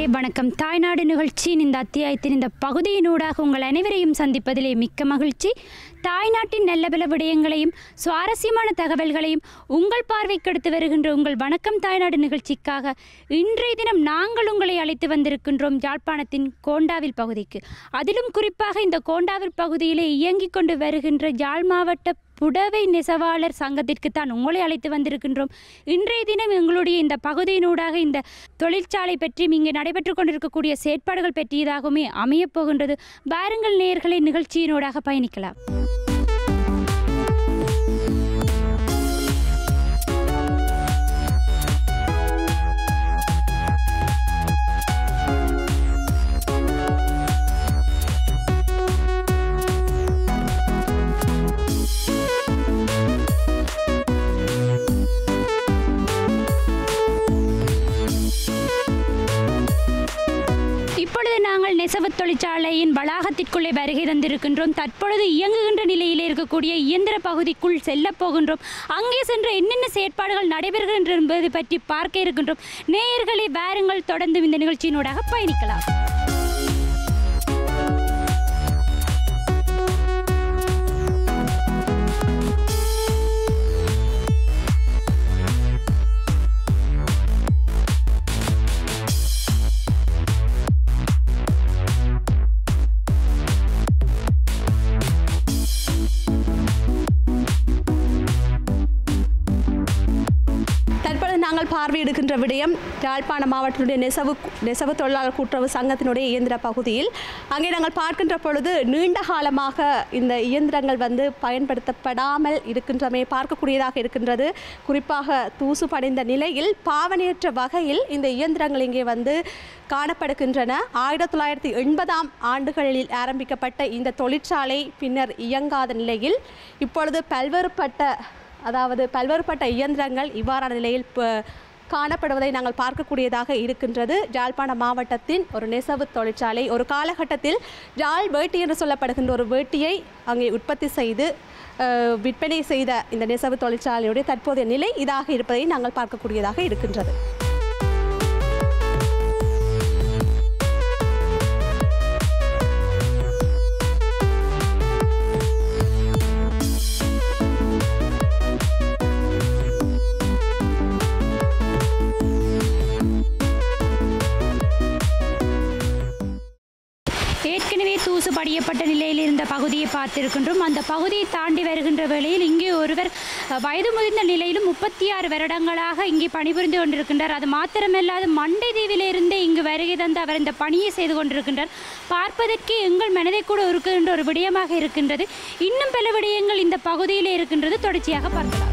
வணக்கம் தாய்நாடு நிகழ்ச்சியின் இந்த அத்தியாயத்தின் இந்த பகுதியினூடாக உங்கள் அனைவரையும் சந்திப்பதிலே மிக்க மகிழ்ச்சி தாய்நாட்டின் நல்ல பல விடயங்களையும் சுவாரஸ்யமான தகவல்களையும் உங்கள் பார்வைக்கு எடுத்து வருகின்ற உங்கள் வணக்கம் தாய்நாடு நிகழ்ச்சிக்காக இன்றைய தினம் நாங்கள் உங்களை அழைத்து வந்திருக்கின்றோம் யாழ்ப்பாணத்தின் கோண்டாவில் பகுதிக்கு அதிலும் குறிப்பாக இந்த கோண்டாவில் பகுதியிலே இயங்கிக் கொண்டு வருகின்ற யாழ் மாவட்ட புடவை நெசவாளர் சங்கத்திற்கு தான் உங்களை அழைத்து வந்திருக்கின்றோம் இன்றைய தினம் எங்களுடைய இந்த பகுதியினூடாக இந்த தொழிற்சாலை பற்றியும் இங்கே நடைபெற்று கொண்டிருக்கக்கூடிய செயற்பாடுகள் பற்றியதாகவுமே அமையப் போகின்றது வாருங்கள் நேயர்களை நிகழ்ச்சியினூடாக பயணிக்கலாம் இப்பொழுது நாங்கள் நெசவு தொழிற்சாலையின் வளாகத்திற்குள்ளே வருகை தந்திருக்கின்றோம் தற்பொழுது இயங்குகின்ற நிலையில் இருக்கக்கூடிய இயந்திர பகுதிக்குள் செல்லப் போகின்றோம் அங்கே சென்று என்னென்ன செயற்பாடுகள் நடைபெறுகின்றன என்பது பற்றி பார்க்க இருக்கின்றோம் நேயர்களை வாருங்கள் தொடர்ந்து இந்த நிகழ்ச்சியினூடாக பயணிக்கலாம் தற்பொழுது நாங்கள் பார்வையிடுகின்ற விடயம் யாழ்ப்பாண மாவட்டத்தினுடைய நெசவு நெசவு தொழிலாளர் கூட்டுறவு சங்கத்தினுடைய இயந்திர பகுதியில் அங்கே நாங்கள் பார்க்கின்ற பொழுது நீண்ட காலமாக இந்த இயந்திரங்கள் வந்து பயன்படுத்தப்படாமல் இருக்கின்றமை பார்க்கக்கூடியதாக இருக்கின்றது குறிப்பாக தூசு படிந்த நிலையில் பாவனையற்ற வகையில் இந்த இயந்திரங்கள் இங்கே வந்து காணப்படுகின்றன ஆயிரத்தி தொள்ளாயிரத்தி எண்பதாம் ஆண்டுகளில் ஆரம்பிக்கப்பட்ட இந்த தொழிற்சாலை பின்னர் இயங்காத நிலையில் இப்பொழுது பல்வேறுபட்ட அதாவது பல்வேறுபட்ட இயந்திரங்கள் இவ்வாறான நிலையில் ப- காணப்படுவதை நாங்கள் பார்க்கக்கூடியதாக இருக்கின்றது யாழ்ப்பாண மாவட்டத்தின் ஒரு நெசவு தொழிற்சாலை ஒரு காலகட்டத்தில் யாழ் வேட்டி என்று சொல்லப்படுகின்ற ஒரு வேட்டியை அங்கே உற்பத்தி செய்து அஹ், விற்பனை செய்த இந்த நெசவு தொழிற்சாலையுடைய தற்போதைய நிலை இதாக இருப்பதை நாங்கள் பார்க்கக்கூடியதாக இருக்கின்றது ஏற்கனவே தூசு படியப்பட்ட நிலையில் இருந்த பகுதியை பார்த்திருக்கின்றோம் அந்த பகுதியை தாண்டி வருகின்ற வேளையில் இங்கே ஒருவர் அஹ், வயது முதிர்ந்த நிலையிலும் முப்பத்தி ஆறு வருடங்களாக இங்கே பணிபுரிந்து கொண்டிருக்கின்றார் அது மாத்திரமல்லாது மண்டை தீவிலிருந்தே இங்கு வருகை தந்து அவர் இந்த பணியை செய்து கொண்டிருக்கின்றார் பார்ப்பதற்கு எங்கள் மனதை கூட இருக்கின்ற ஒரு விடயமாக இருக்கின்றது இன்னும் பல விடயங்கள் இந்த பகுதியிலே இருக்கின்றது தொடர்ச்சியாக பார்க்கலாம்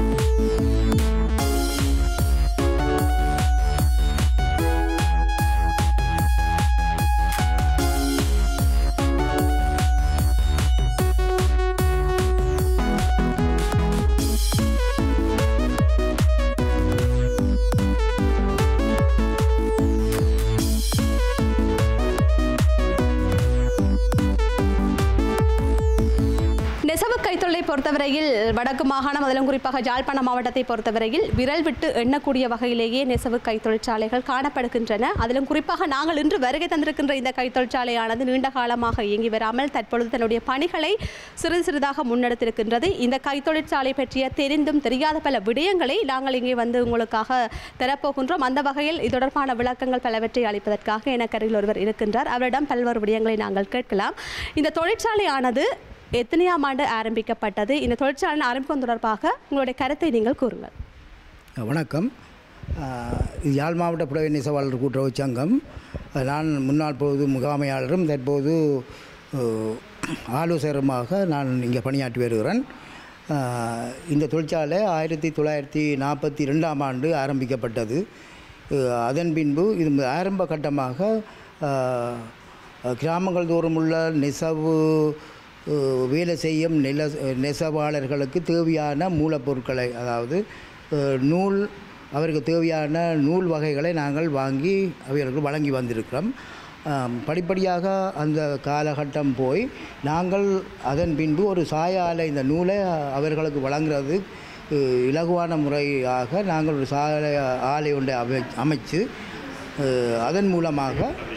நெசவு கைத்தொழிலை பொறுத்தவரையில் வடக்கு மாகாணம் அதிலும் குறிப்பாக யாழ்ப்பாண மாவட்டத்தை பொறுத்தவரையில் விரல் விட்டு எண்ணக்கூடிய வகையிலேயே நெசவு கைத்தொழிற்சாலைகள் காணப்படுகின்றன அதிலும் குறிப்பாக நாங்கள் இன்று வருகை தந்திருக்கின்ற இந்த கைத்தொழிற்சாலையானது நீண்ட காலமாக இயங்கி வராமல் தற்பொழுது தன்னுடைய பணிகளை சிறிது சிறிதாக முன்னெடுத்திருக்கின்றது இந்த கைத்தொழிற்சாலை பற்றிய தெரிந்தும் தெரியாத பல விடயங்களை நாங்கள் இங்கே வந்து உங்களுக்காக தரப்போகின்றோம் அந்த வகையில் இது தொடர்பான விளக்கங்கள் பலவற்றை அளிப்பதற்காக எனக்கு அருகில் ஒருவர் இருக்கின்றார் அவரிடம் பல்வேறு விடயங்களை நாங்கள் கேட்கலாம் இந்த தொழிற்சாலையானது எத்தனையாம் ஆண்டு ஆரம்பிக்கப்பட்டது இந்த தொழிற்சாலை ஆரம்பிக்கும் தொடர்பாக உங்களுடைய கருத்தை நீங்கள் கூறுங்கள் வணக்கம் ஆஹ் இது யாழ் மாவட்ட புடவை நெசவாளர் கூட்டுறவு சங்கம் அஹ் நான் முன்னாள் பொழுது முகாமையாளரும் தற்போது அஹ், ஆலோசகருமாக நான் இங்கே பணியாற்றி வருகிறேன் ஆஹ் இந்த தொழிற்சாலை ஆயிரத்தி தொள்ளாயிரத்தி நாற்பத்தி ரெண்டாம் ஆண்டு ஆரம்பிக்கப்பட்டது அஹ் அதன் பின்பு இது ஆரம்ப கட்டமாக ஆஹ், கிராமங்கள் தோறும் உள்ள நெசவு அஹ், வேலை செய்யும் நில நெசவாளர்களுக்கு தேவையான மூலப்பொருட்களை அதாவது அஹ், நூல் அவருக்கு தேவையான நூல் வகைகளை நாங்கள் வாங்கி அவர்களுக்கு வழங்கி வந்திருக்கிறோம் ஆம், படிப்படியாக அந்த காலகட்டம் போய் நாங்கள் அதன் பின்பு ஒரு சாய ஆலை இந்த நூலை அவர்களுக்கு வழங்குறது அஹ், இலகுவான முறையாக நாங்கள் ஒரு சாய ஆலை ஒன்றை அமை அமைச்சு அஹ், அதன் மூலமாக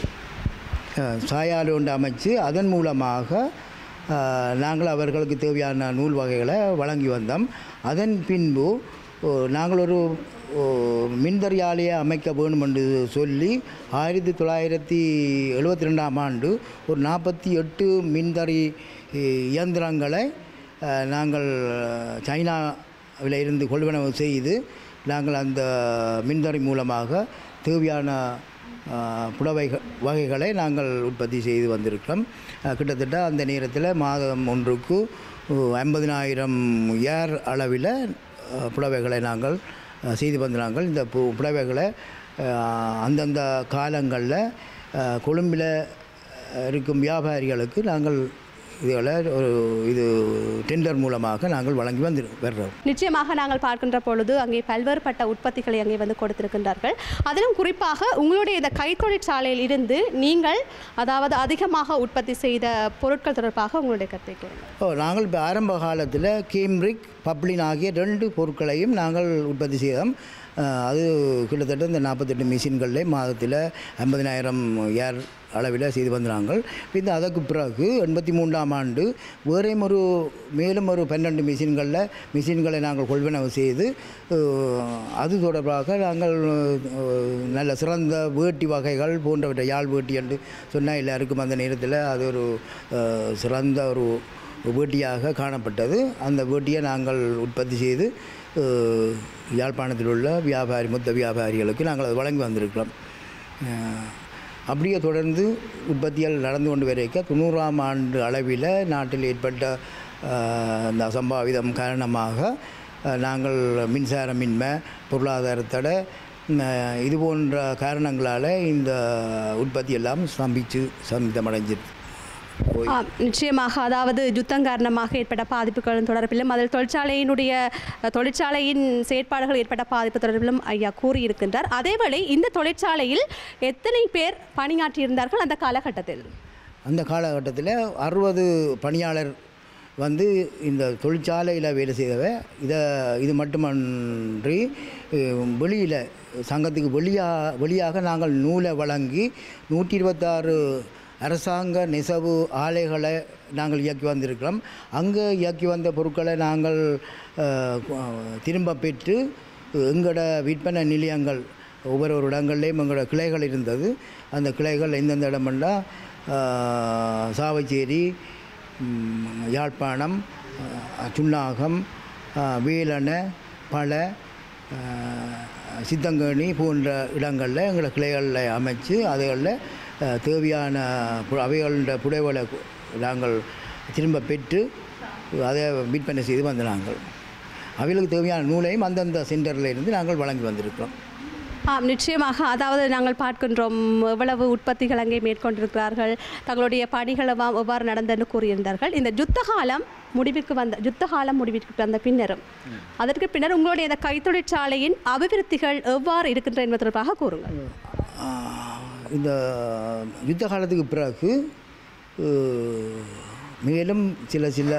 அஹ், சாயாலு ஒன்று அமைச்சு அதன் மூலமாக அஹ், நாங்கள் அவர்களுக்கு தேவையான நூல் வகைகளை வழங்கி வந்தோம் அதன் பின்பு ஓ, நாங்கள் ஒரு ஓ, மின்தறி ஆலையை அமைக்க வேணும் என்று சொல்லி ஆயிரத்தி தொள்ளாயிரத்தி எழுபத்தி ரெண்டாம் ஆண்டு ஒரு நாற்பத்தி எட்டு மின்தறி இ- இயந்திரங்களை அஹ், நாங்கள் சைனாவில் இருந்து கொள்வனவு செய்து நாங்கள் அந்த மின்தறி மூலமாக தேவையான அஹ், புடவை வகைகளை நாங்கள் உற்பத்தி செய்து வந்திருக்கிறோம் அஹ், கிட்டத்தட்ட அந்த நேரத்தில் மாதம் ஒன்றுக்கு ஐம்பதினாயிரம் ஏர் அளவில் அஹ், புடவைகளை நாங்கள் அஹ், செய்து வந்தாங்கள் இந்த பு புடவைகளை அஹ், அந்தந்த காலங்களில் கொழும்பில் இருக்கும் வியாபாரிகளுக்கு நாங்கள் இதுகளை ஒரு இது டெண்டர் மூலமாக நாங்கள் வழங்கி வந்து வர்றோம் நிச்சயமாக நாங்கள் பார்க்கின்ற பொழுது அங்கே பல்வேறுபட்ட உற்பத்திகளை அங்கே வந்து கொடுத்திருக்கின்றார்கள் அதிலும் குறிப்பாக உங்களுடைய இந்த கைத்தொழிற்சாலையில் இருந்து நீங்கள் அதாவது அதிகமாக உற்பத்தி செய்த பொருட்கள் தொடர்பாக உங்களுடைய கருத்தை கூறுங்கள் ஓ நாங்கள் இப்போ ஆரம்ப காலத்தில் கேம்ரிக் பப்ளின் ஆகிய ரெண்டு பொருட்களையும் நாங்கள் உற்பத்தி செய்தோம் அஹ், அது கிட்டத்தட்ட இந்த நாற்பத்தெட்டு மிஷின்களிலே மாதத்தில் ஐம்பதினாயிரம் ஏர் அளவில் செய்து வந்தாங்க இந்த அதற்கு பிறகு எண்பத்தி மூன்றாம் ஆண்டு வேறையும் ஒரு மேலும் ஒரு பன்னெண்டு மிஷின்களில் மிஷின்களை நாங்கள் கொள்வனவு செய்து அஹ், அது தொடர்பாக நாங்கள் அஹ், நல்ல சிறந்த வேட்டி வகைகள் போன்றவற்றை யாழ் வேட்டி என்று சொன்னால் எல்லாருக்கும் அந்த நேரத்தில் அது ஒரு அஹ், சிறந்த ஒரு வேட்டியாக காணப்பட்டது அந்த வேட்டியை நாங்கள் உற்பத்தி செய்து அஹ், யாழ்ப்பாணத்தில் உள்ள வியாபாரி மொத்த வியாபாரிகளுக்கு நாங்கள் அதை வழங்கி வந்திருக்கிறோம் அஹ், அப்படியே தொடர்ந்து உற்பத்திகள் நடந்து கொண்டு வரைக்க தொண்ணூறாம் ஆண்டு அளவில் நாட்டில் ஏற்பட்ட அஹ், இந்த அசம்பாவிதம் காரணமாக அஹ், நாங்கள் மின்சாரமின்மை பொருளாதாரத்தடை அஹ், இது போன்ற காரணங்களால் இந்த உற்பத்தி எல்லாம் ஸ்தம்பித்து ஸ்தம்பிதமடைஞ்சிருக்கு போய் ஆம், நிச்சயமாக அதாவது யுத்தம் காரணமாக ஏற்பட்ட பாதிப்புகள் தொடர்பிலும் அதில் தொழிற்சாலையினுடைய அஹ், தொழிற்சாலையின் செயற்பாடுகள் ஏற்பட்ட பாதிப்பு தொடர்பிலும் ஐயா கூறியிருக்கின்றார் அதேவேளை இந்த தொழிற்சாலையில் எத்தனை பேர் பணியாற்றியிருந்தார்கள் அந்த காலகட்டத்தில் அந்த காலகட்டத்தில் அறுபது பணியாளர் வந்து இந்த தொழிற்சாலையில் வேலை செய்தவ இதை இது மட்டுமன்றி வெளியில் சங்கத்துக்கு வெளியாக வெளியாக நாங்கள் நூலை வழங்கி நூற்றி இருபத்தாறு அரசாங்க நெசவு ஆலைகளை நாங்கள் இயக்கி வந்திருக்கிறோம் அங்கே இயக்கி வந்த பொருட்களை நாங்கள் அஹ், திரும்ப பெற்று எங்களோட விற்பனை நிலையங்கள் ஒவ்வொரு ஒரு இடங்கள்லேயும் எங்களோட கிளைகள் இருந்தது அந்த கிளைகள் எந்தெந்த இடமெண்டா ஆஹ், சாவச்சேரி ம், யாழ்ப்பாணம் ஆஹ், சுன்னாகம் ஆஹ், வேலணை பல ஆஹ், சித்தங்கேணி போன்ற இடங்களில் எங்களை கிளைகளில் அமைச்சு அதுகளில் ஆஹ், தேவையான பு- அவைகளோட புடைவலை கு- நாங்கள் திரும்ப பெற்று அதை விற்பனை செய்து வந்த நாங்கள் அவைகளுக்கு தேவையான நூலையும் அந்தந்த சென்டரில் இருந்து நாங்கள் வழங்கி வந்திருக்கிறோம் ஆம் நிச்சயமாக அதாவது நாங்கள் பார்க்கின்றோம் எவ்வளவு உற்பத்திகள் அங்கே மேற்கொண்டிருக்கிறார்கள் தங்களுடைய பணிகள் எவ்வா- எவ்வாறு நடந்தன்னு கூறியிருந்தார்கள் இந்த யுத்த காலம் முடிவுக்கு வந்த யுத்த காலம் முடிவுக்கு வந்த பின்னரும் அதற்கு பின்னர் உங்களுடைய இந்த கைத்தொழிற்சாலையின் அபிவிருத்திகள் எவ்வாறு இருக்கின்ற என்பது தொடர்பாக கூறுங்கள் ஆஹ், இந்த யுத்த காலத்துக்கு பிறகு அஹ், மேலும் சில சில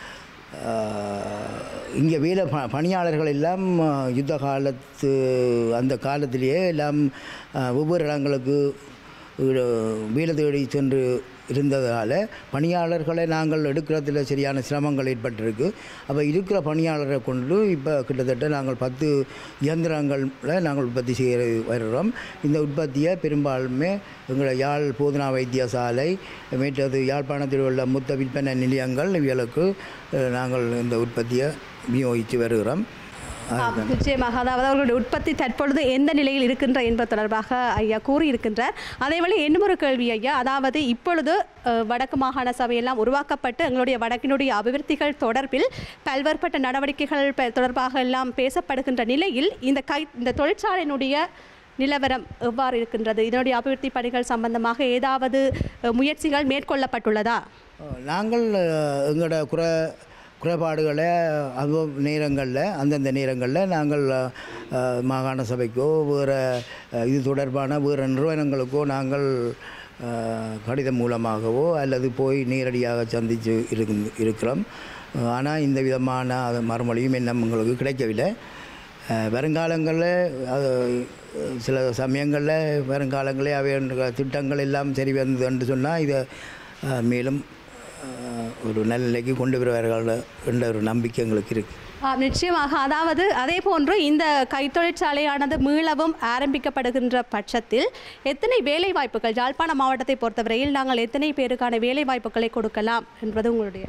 இங்கே வேலை ப பணியாளர்கள் எல்லாம் அஹ், யுத்த காலத்து அந்த காலத்திலேயே எல்லாம் அஹ், ஒவ்வொரு இடங்களுக்கு அஹ், வேலை தேடி சென்று இருந்ததால் பணியாளர்களை நாங்கள் எடுக்கிறதுல சரியான சிரமங்கள் ஏற்பட்டிருக்கு அப்போ இருக்கிற பணியாளரை கொண்டு இப்போ கிட்டத்தட்ட நாங்கள் பத்து இயந்திரங்களில் நாங்கள் உற்பத்தி செய்ய வருகிறோம் இந்த உற்பத்தியை பெரும்பாலுமே எங்களை யாழ் போதனா வைத்தியசாலை மேற்றது யாழ்ப்பாணத்தில் உள்ள மொத்த விற்பனை நிலையங்கள் இவர்களுக்கு அஹ், நாங்கள் இந்த உற்பத்தியை விநியோகித்து வருகிறோம் ஆம், நிச்சயமாக அதாவது அவர்களுடைய உற்பத்தி தற்பொழுது எந்த நிலையில் இருக்கின்ற என்பது தொடர்பாக ஐயா கூறியிருக்கின்றார் அதேவேளை இன்னும் ஒரு கேள்வி ஐயா அதாவது இப்பொழுது அஹ், வடக்கு மாகாண சபையெல்லாம் உருவாக்கப்பட்டு எங்களுடைய வடக்கினுடைய அபிவிருத்திகள் தொடர்பில் பல்வேறுபட்ட நடவடிக்கைகள் ப- தொடர்பாக எல்லாம் பேசப்படுகின்ற நிலையில் இந்த கை இந்த தொழிற்சாலையினுடைய நிலவரம் எவ்வாறு இருக்கின்றது இதனுடைய அபிவிருத்தி பணிகள் சம்பந்தமாக ஏதாவது அஹ், முயற்சிகள் மேற்கொள்ளப்பட்டுள்ளதா நாங்கள் அஹ், எங்களோட குறை குறைபாடுகளை அது நேரங்களில் அந்தந்த நேரங்களில் நாங்கள் அஹ், மாகாண சபைக்கோ வேறு இது தொடர்பான வேறு நிறுவனங்களுக்கோ நாங்கள் அஹ், கடிதம் மூலமாகவோ அல்லது போய் நேரடியாக சந்தித்து இருக்கு இருக்கிறோம் ஆனால் இந்த விதமான அது மறுமொழியும் இன்னும் எங்களுக்கு கிடைக்கவில்லை அஹ், வருங்காலங்களில் அது, சில சமயங்களில் வருங்காலங்களே அவை திட்டங்கள் எல்லாம் சரி வந்தது என்று சொன்னால் இதை அஹ், மேலும் அஹ், ஒரு நல்ல நிலைக்கு கொண்டு வருவார்கள் என்ற ஒரு நம்பிக்கை எங்களுக்கு இருக்குது ஆ, நிச்சயமாக அதாவது அதே போன்று இந்த கைத்தொழிற்சாலையானது மீளவும் ஆரம்பிக்கப்படுகின்ற பட்சத்தில் எத்தனை வேலை வாய்ப்புகள் யாழ்ப்பாண மாவட்டத்தை பொறுத்தவரையில் நாங்கள் எத்தனை பேருக்கான வேலை வாய்ப்புகளை கொடுக்கலாம் என்பது உங்களுடைய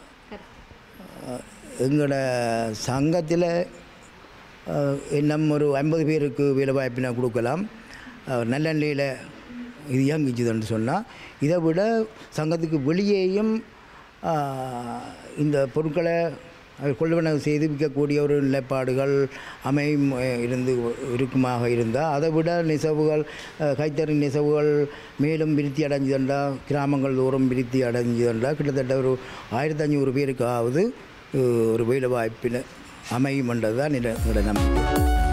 எங்களோட சங்கத்தில் இன்னும் ஒரு ஐம்பது பேருக்கு வேலை வாய்ப்பினை கொடுக்கலாம் அஹ், நல்ல நிலையில் இது இயங்குச்சுதுன்னு சொன்னால் இதை விட சங்கத்துக்கு வெளியேயும் அஹ், இந்த பொருட்களை அஹ், கொள்வனவு செய்து விற்கக்கூடிய ஒரு நிலைப்பாடுகள் அமையும் அஹ், இருந்து இருக்குமாக இருந்தால் அதை விட நெசவுகள் அஹ், கைத்தறி நெசவுகள் மேலும் விருத்தி அடைஞ்சதுண்டா கிராமங்கள் தோறும் விருத்தி அடைஞ்சதுண்டா கிட்டத்தட்ட ஒரு ஆயிரத்தி ஐநூறு பேருக்காவது அஹ், ஒரு வேலை வாய்ப்பில் அமையும்ன்றது தான் என்னோட நம்பிக்கை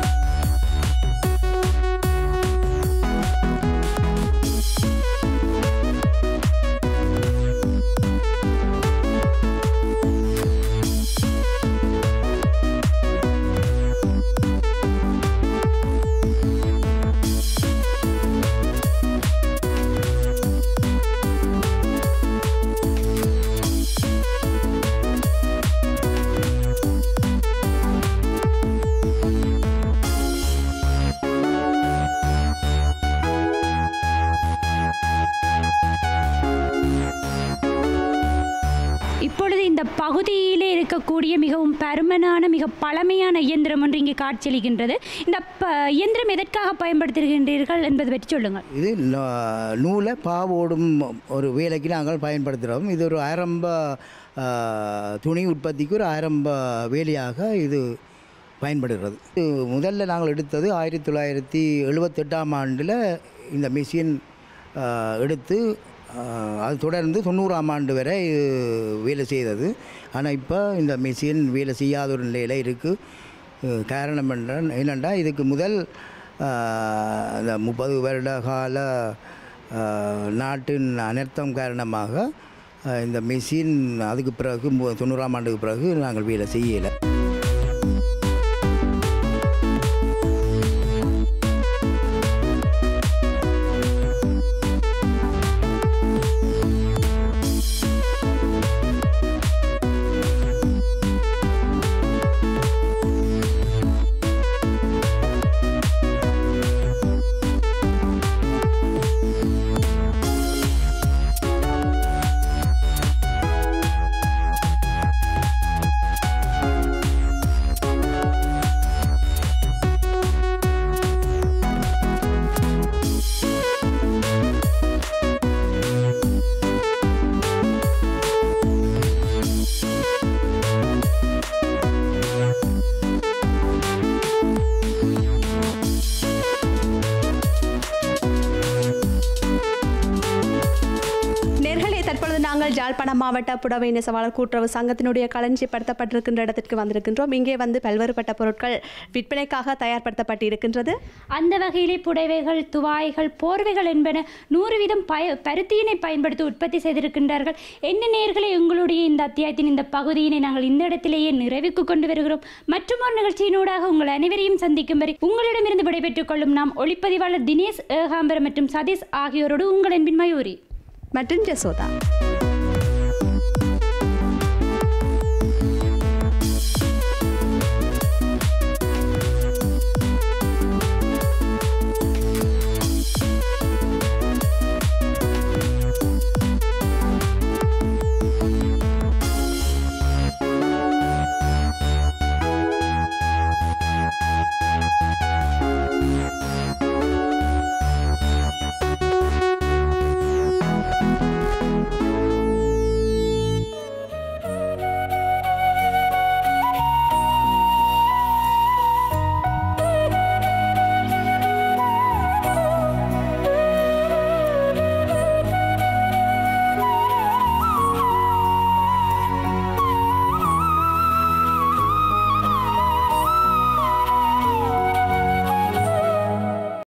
இப்பொழுது இந்த பகுதியிலே இருக்கக்கூடிய மிகவும் பருமனான மிக பழமையான இயந்திரம் ஒன்று இங்கே காட்சியளிக்கின்றது இந்த ப இயந்திரம் எதற்காக பயன்படுத்துகின்றீர்கள் என்பது பற்றி சொல்லுங்கள் இது ந- நூலை பாவோடும் ஒரு வேலைக்கு நாங்கள் பயன்படுத்துகிறோம் இது ஒரு ஆரம்ப ஆஹ், துணி உற்பத்திக்கு ஒரு ஆரம்ப வேலையாக இது பயன்படுகிறது இது முதல்ல நாங்கள் எடுத்தது ஆயிரத்தி தொள்ளாயிரத்தி எழுபத்தெட்டாம் ஆண்டில் இந்த மிஷின் ஆஹ், எடுத்து ஆஹ், அது தொடர்ந்து தொண்ணூறாம் ஆண்டு வரை இது வேலை செய்தது ஆனால் இப்போ இந்த மிஷின் வேலை செய்யாத ஒரு நிலையில் இருக்குது காரணம் என்ன என்னென்னா இதுக்கு முதல் ஆஹ், இந்த முப்பது வருட கால ஆஹ், நாட்டின் அனர்த்தம் காரணமாக ஆஹ், இந்த மிஷின் அதுக்கு பிறகு மு- தொண்ணூறாம் ஆண்டுக்கு பிறகு நாங்கள் வேலை செய்யலை நேர்களே தற்பொழுது நாங்கள் ஜாழ்ப்பாணம் மாவட்ட புடவை நெசவாளர் கூட்டுறவு சங்கத்தினுடைய களஞ்சிப்படுத்தப்பட்டிருக்கின்ற இடத்திற்கு வந்திருக்கின்றோம் இங்கே வந்து பல்வேறுபட்ட பொருட்கள் விற்பனைக்காக தயார்படுத்தப்பட்டு இருக்கின்றது அந்த வகையிலே புடவைகள் துவாய்கள் போர்வைகள் என்பன நூறு வீதம் பய பருத்தியினை பயன்படுத்தி உற்பத்தி செய்திருக்கின்றார்கள் என்ன நேயர்களே உங்களுடைய இந்த அத்தியாயத்தின் இந்த பகுதியினை நாங்கள் இந்த இடத்திலேயே நிறைவுக்கு கொண்டு வருகிறோம் மற்றும் ஒரு நிகழ்ச்சியினூடாக உங்கள் அனைவரையும் சந்திக்கும் வரை உங்களிடமிருந்து விடைபெற்றுக் கொள்ளும் நாம் ஒளிப்பதிவாளர் தினேஷ் ஏகாம்பரம் மற்றும் சதீஷ் ஆகியோரோடு உங்கள் அன்பின் மயூரி மற்றும் ஜசோதா